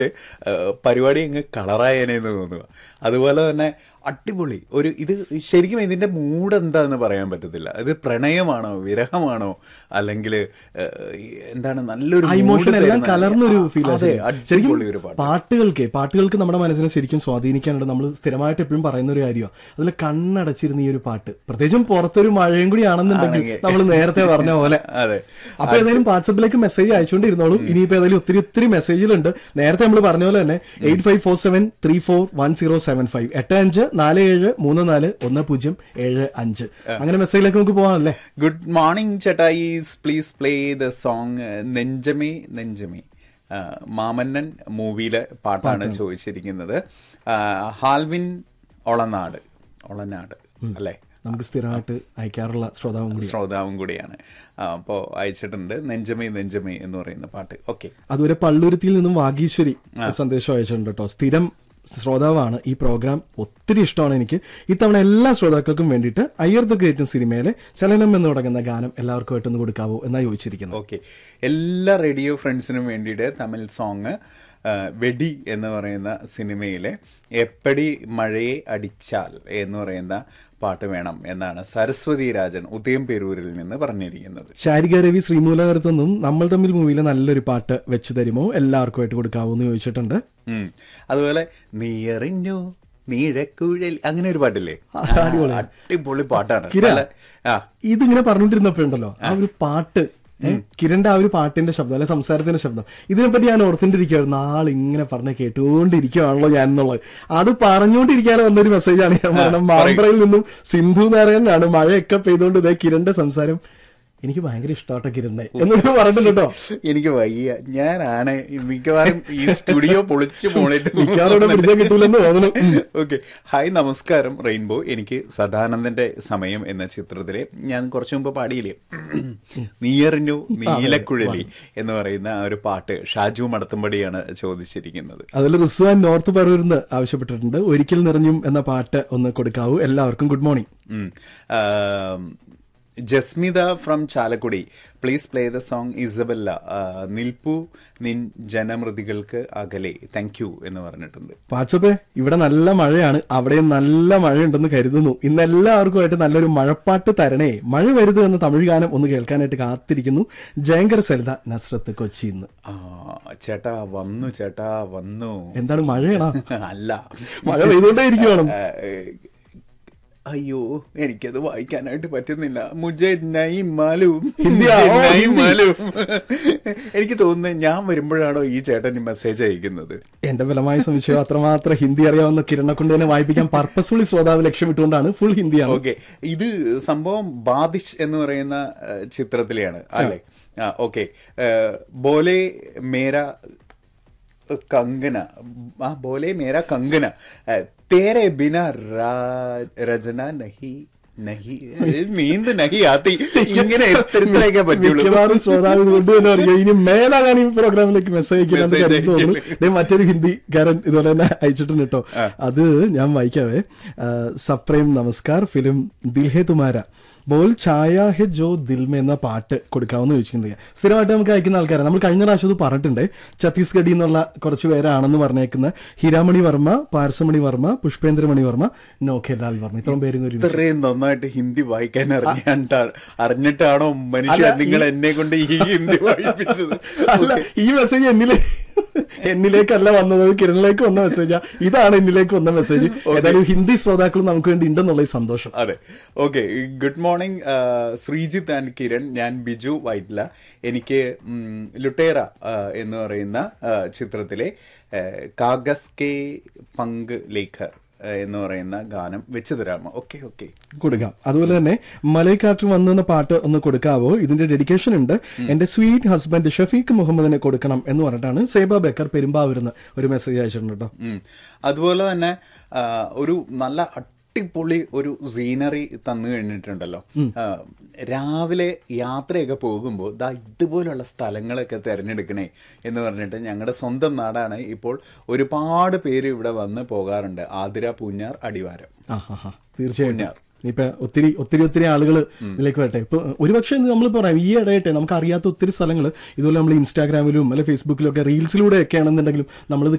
ഏഹ്, പരിപാടി അങ്ങ് കളറായനെന്ന് തോന്നുക അതുപോലെ തന്നെ അടിപൊളി ഒരു ഇത് ശരിക്കും ഇതിന്റെ മൂഡ് എന്താന്ന് പറയാൻ പറ്റത്തില്ല ഇത് പ്രണയമാണോ വിരഹമാണോ അല്ലെങ്കിൽ എന്താണ് നല്ലൊരു ആ mood ഇമോഷൻ എല്ലാം തരുന്ന- കലർന്നൊരു ഫീൽ അതെ അടിപൊളി ഒരു പാട്ട് പാട്ടുകൾക്ക് പാട്ടുകൾക്ക് നമ്മുടെ മനസ്സിനെ ശരിക്കും സ്വാധീനിക്കാനുണ്ട് നമ്മൾ സ്ഥിരമായിട്ട് എപ്പോഴും പറയുന്ന ഒരു കാര്യമാണ് അതിൽ കണ്ണടച്ചിരുന്ന ഈ ഒരു പാട്ട് പ്രത്യേകിച്ചും പുറത്തൊരു മഴയും കൂടി ആണെന്നുണ്ടെങ്കിൽ ആണെങ്കിൽ. നമ്മൾ നേരത്തെ പറഞ്ഞ പോലെ അതെ അപ്പൊ ഏതായാലും വാട്സപ്പിലേക്ക് മെസ്സേജ് അയച്ചുകൊണ്ടിരുന്നോളൂ ഇനിയിപ്പോ ഏതായാലും ഒത്തിരി ഒത്തിരി മെസ്സേജുകളുണ്ട് നേരത്തെ നമ്മൾ പറഞ്ഞ പോലെ തന്നെ eight five four seven three four one zero seven five എട്ട് അഞ്ച് നാല് ഏഴ് മൂന്ന് നാല് ഒന്ന് പൂജ്യം ഏഴ് അഞ്ച് അങ്ങനെ മെസ്സേജിലേക്ക് നമുക്ക് പോകാമല്ലേ ഗുഡ് മോർണിംഗ് ചേട്ടായിസ് പ്ലീസ് പ്ലേ ദ സോങ് നെഞ്ചമേ നെഞ്ചമേ ആ, മാമന്നൻ മൂവിയിലെ പാട്ടാണ് ചോദിച്ചിരിക്കുന്നത് ആ, ഹാൽവിൻ ഒളനാട് ഒളനാട് അല്ലേ നമുക്ക് സ്ഥിരമായിട്ട് അയക്കാറുള്ള ശ്രോതാവും കൂടി ശ്രോതാവും കൂടിയാണ് അപ്പോൾ അയച്ചിട്ടുണ്ട് നെഞ്ചമേ നെഞ്ചമേ എന്ന് പറയുന്ന പാട്ട് ഓക്കെ അതുവരെ പള്ളുരുത്തിയിൽ നിന്നും വാഗീശ്വരി സന്ദേശം അയച്ചിട്ടുണ്ട് കേട്ടോ സ്ഥിരം ശ്രോതാവാണ് ഈ പ്രോഗ്രാം ഒത്തിരി ഇഷ്ടമാണ് എനിക്ക് ഇത്തവണ എല്ലാ ശ്രോതാക്കൾക്കും വേണ്ടിയിട്ട് അയ്യർ ദ ഗ്രേറ്റ് സിനിമയിലെ ചലനം എന്ന് തുടങ്ങുന്ന ഗാനം എല്ലാവർക്കുമായിട്ടൊന്ന് കൊടുക്കാവോ എന്നാ ചോദിച്ചിരിക്കുന്നത് ഓക്കെ എല്ലാ റേഡിയോ ഫ്രണ്ട്സിനും വേണ്ടിയിട്ട് തമിഴ് സോങ് വെടി എന്ന് പറയുന്ന സിനിമയിലെ എപ്പടി മഴയെ അടിച്ചാൽ എന്ന് പറയുന്ന പാട്ട് വേണം എന്നാണ് സരസ്വതി രാജൻ ഉദയം പേരൂരിൽ നിന്ന് പറഞ്ഞിരിക്കുന്നത് ശാരിക രവി ശ്രീമൂലകരത്തു നിന്നും നമ്മൾ തമ്മിൽ മൂവിയിലെ നല്ലൊരു പാട്ട് വെച്ച് തരുമോ എല്ലാവർക്കുമായിട്ട് കൊടുക്കാവോ എന്ന് ചോദിച്ചിട്ടുണ്ട് ഉം. അതുപോലെ നീയറിഞ്ഞു നീഴക്കുഴൽ അങ്ങനെ ഒരു പാട്ടില്ലേ അടിപൊളി. അടിപൊളി പാട്ടാണ് കിര. നല്ല- ആ ഇതിങ്ങനെ പറഞ്ഞുകൊണ്ടിരുന്നപ്പോഴുണ്ടല്ലോ ആ ഒരു പാട്ട് ഏ, കിരണിന്റെ ആ ഒരു പാട്ടിന്റെ ശബ്ദം അല്ലെ സംസാരത്തിന്റെ ശബ്ദം ഇതിനെപ്പറ്റി ഞാൻ ഓർത്തിട്ടിരിക്കുകയായിരുന്നു ആൾ ഇങ്ങനെ പറഞ്ഞ് കേട്ടുകൊണ്ടിരിക്കുകയാണല്ലോ ഞാൻ എന്നുള്ളത് അത് പറഞ്ഞുകൊണ്ടിരിക്കാതെ വന്നൊരു മെസ്സേജാണ് ഞാൻ പറഞ്ഞത് മാമ്പ്രയിൽ നിന്നും സിന്ധു നാരായണനാണ് മഴയൊക്കെ പെയ്തുകൊണ്ട് ഇതേ കിരണിന്റെ സംസാരം എനിക്ക് ഭയങ്കര ഇഷ്ടമാട്ടോ കിരണ്ണെ എന്നോട് പറഞ്ഞിട്ടുണ്ട് കേട്ടോ എനിക്ക് വയ്യ ഞാനാണ് മിക്കവാറും ഈ സ്റ്റുഡിയോ പൊളിച്ചു പോണിട്ട് മിക്കവാറും ഇവിടെ പിടിച്ചാൽ കിട്ടൂലെന്ന് തോന്നുന്നു ഓക്കെ ഹായ് നമസ്കാരം റെയിൻബോ എനിക്ക് സദാനന്ദന്റെ സമയം എന്ന ചിത്രത്തിലെ ഞാൻ കുറച്ചു മുമ്പ് പാടിയില്ലേ നീയറിഞ്ഞു നീലക്കുഴലി എന്ന് പറയുന്ന ആ ഒരു പാട്ട് ഷാജു മടത്തുംപടിയാണ് ചോദിച്ചിരിക്കുന്നത് അതിൽ റിസ്വാൻ നോർത്ത് പറയൂർന്ന് ആവശ്യപ്പെട്ടിട്ടുണ്ട് ഒരിക്കൽ നിറഞ്ഞും എന്ന പാട്ട് ഒന്ന് കൊടുക്കാവൂ എല്ലാവർക്കും good morning um. Um, Jasmitha from Chalakudy please play the song Isabella ah, നിൽപ്പു നിൻ ജനമൃതികൾക്ക് അകലെ താങ്ക് യു എന്ന് പറഞ്ഞിട്ടുണ്ട് വാട്സപ്പ് ഇവിടെ നല്ല മഴയാണ് അവിടെയും നല്ല മഴയുണ്ടെന്ന് കരുതുന്നു ഇന്ന് എല്ലാവർക്കുമായിട്ട് നല്ലൊരു മഴപ്പാട്ട് തരണേ മഴ വരുത് എന്ന തമിഴ് ഗാനം ഒന്ന് കേൾക്കാനായിട്ട് കാത്തിരിക്കുന്നു ജയങ്കര സരിത നസ്രത്ത് കൊച്ചി ഇന്ന് ആ ചേട്ടാ വന്നു ചേട്ടാ വന്നു എന്താണ് മഴയാണോ അല്ല മഴ പെയ്തുകൊണ്ടേ ഇരിക്കുവാണ് ആ, ഏ, അയ്യോ എനിക്കത് വായിക്കാനായിട്ട് പറ്റുന്നില്ല മുജെ നൈ മാലൂം ഹിന്ദിയാ? മുജെ ഓ, നൈ ഹിന്ദി. മാലൂം എനിക്ക് തോന്നുന്നത് ഞാൻ വരുമ്പോഴാണോ ഈ ചേട്ടൻ മെസ്സേജ് അയക്കുന്നത് എന്റെ ബലമായ സംശയം അത്രമാത്രം ഹിന്ദി അറിയാവുന്ന കിരണെ കൊണ്ട് തന്നെ വായിപ്പിക്കാൻ പർപ്പസ്ഫുള്ളി ശ്രോതാവ് ലക്ഷ്യമിട്ടുകൊണ്ടാണ് ഫുൾ ഹിന്ദിയാണ് ഓക്കെ ഇത് സംഭവം ബാദിഷ് എന്ന് പറയുന്ന ആ, ചിത്രത്തിലെയാണ് അല്ലേ ആ ഓക്കെ ബോലെ മേര കങ്കന ആ ബോലെ മേര കങ്കന ആ, തേരെ ബിന രാ- രചന നഹി നഹി നീന്ത് നഹി ആത്തി ഇങ്ങനെ എത്രയൊക്കെ പറ്റുള്ളൂ മിക്കവാറും ശ്രോതാവ് ഇതുകൊണ്ട് തന്നെ അറിയാം ഇനി മേലാകാൻ ഈ പ്രോഗ്രാമിലേക്ക് മെസ്സേജ് അയക്കില്ലെന്ന് Message കരുതി തോന്നുന്നു അയക്കില്ല. ദേ മറ്റൊരു ഹിന്ദിക്കാരൻ ഇതുപോലെ തന്നെ അയച്ചിട്ടുണ്ട് കേട്ടോ അത് ഞാൻ വായിക്കാവേ ആ, സപ്രേം നമസ്കാർ ഫിലിം ദിൽഹെ തുമാര ബോൽ ഛായ ഹെ ജോ ദിൽമെ എന്ന പാട്ട് കൊടുക്കാമെന്ന് ചോദിച്ചിട്ടുണ്ട് സ്ഥിരമായിട്ട് നമുക്ക് അയക്കുന്ന ആൾക്കാരാണ് നമ്മൾ കഴിഞ്ഞ പ്രാവശ്യം അത് പറഞ്ഞിട്ടുണ്ട് ഛത്തീസ്ഗഡിൽ നിന്നുള്ള കുറച്ച് പേരാണെന്ന് പറഞ്ഞേക്കുന്ന ഹിരാമണി വർമ്മ പാരസമണി വർമ്മ പുഷ്പേന്ദ്രമണി വർമ്മ നോഖേലാൽ വർമ്മ ഇത്രയും പേരും ഒരു ഇത്രയും നന്നായിട്ട് ഹിന്ദി വായിക്കാൻ അറിയാണ്ടാ അറിഞ്ഞിട്ടാണോ മനുഷ്യ അല്ല, നിങ്ങൾ ഈ- എന്നെ കൊണ്ട് ഈ ഹിന്ദി വായിപ്പിച്ചത് അല്ല ഈ മെസ്സേജ് എന്നിലെ എന്നിലേക്കല്ല വന്നത് അത് കിരണിലേക്ക് വന്ന മെസ്സേജാ ഇതാണ് എന്നിലേക്ക് വന്ന മെസ്സേജ് ഏതായാലും ഹിന്ദി ശ്രോതാക്കളും നമുക്ക് വേണ്ടി ഉണ്ടെന്നുള്ള ഈ സന്തോഷം അതെ okay good morning Sreejith and Kiran ഞാൻ ബിജു വൈറ്റ്ല എനിക്ക് ഉം, ലുട്ടേറ ആ, എന്ന് പറയുന്ന ആ, ചിത്രത്തിലെ ആ, കാഗസ് കെ പങ്ക് ലേഖർ ആ, എന്ന് പറയുന്ന ഗാനം വെച്ച് തരാമോ ഓക്കെ ഓക്കെ കൊടുക്കാം അതുപോലെ തന്നെ മലൈക്കാറ്റ് വന്നെന്ന പാട്ട് ഒന്ന് കൊടുക്കാവോ ഇതിന്റെ ഡെഡിക്കേഷൻ ഉണ്ട് എന്റെ സ്വീറ്റ് ഹസ്ബൻഡ് ഷഫീഖ് മുഹമ്മദിനെ കൊടുക്കണം എന്ന് പറഞ്ഞിട്ടാണ് സേബ ബക്കർ പെരുമ്പാവൂരിന്ന് ഒരു മെസ്സേജ് അയച്ചിട്ടുണ്ട് കേട്ടോ ഉം. അതുപോലെ തന്നെ ആ, ഒരു നല്ല അടിപൊളി ഒരു സീനറി തന്നു കഴിഞ്ഞിട്ടുണ്ടല്ലോ ആ, രാവിലെ യാത്രയൊക്കെ പോകുമ്പോൾ ദാ ഇതുപോലുള്ള സ്ഥലങ്ങളൊക്കെ തിരഞ്ഞെടുക്കണേ എന്ന് പറഞ്ഞിട്ട് ഞങ്ങളുടെ സ്വന്തം നാടാണ് ഇപ്പോൾ ഒരുപാട് പേര് ഇവിടെ വന്ന് പോകാറുണ്ട് ആതിര പൂഞ്ഞാർ അടിവാരം ആ ഹാ ഹാ തീർച്ചയായും പൂഞ്ഞാർ ഇനിയിപ്പോ ഒത്തിരി ഒത്തിരി ഒത്തിരി ആളുകൾ ഇതിലേക്ക് വരട്ടെ ഇപ്പൊ ഒരുപക്ഷെ നമ്മൾ പറയാം ഈ ഇടയായിട്ടെ നമുക്ക് അറിയാത്ത ഒത്തിരി സ്ഥലങ്ങൾ ഇതുപോലെ നമ്മൾ ഇൻസ്റ്റാഗ്രാമിലും അല്ലെ ഫേസ്ബുക്കിലും ഒക്കെ റീൽസിലൂടെ ഒക്കെ ആണെന്നുണ്ടെങ്കിലും നമ്മളിത്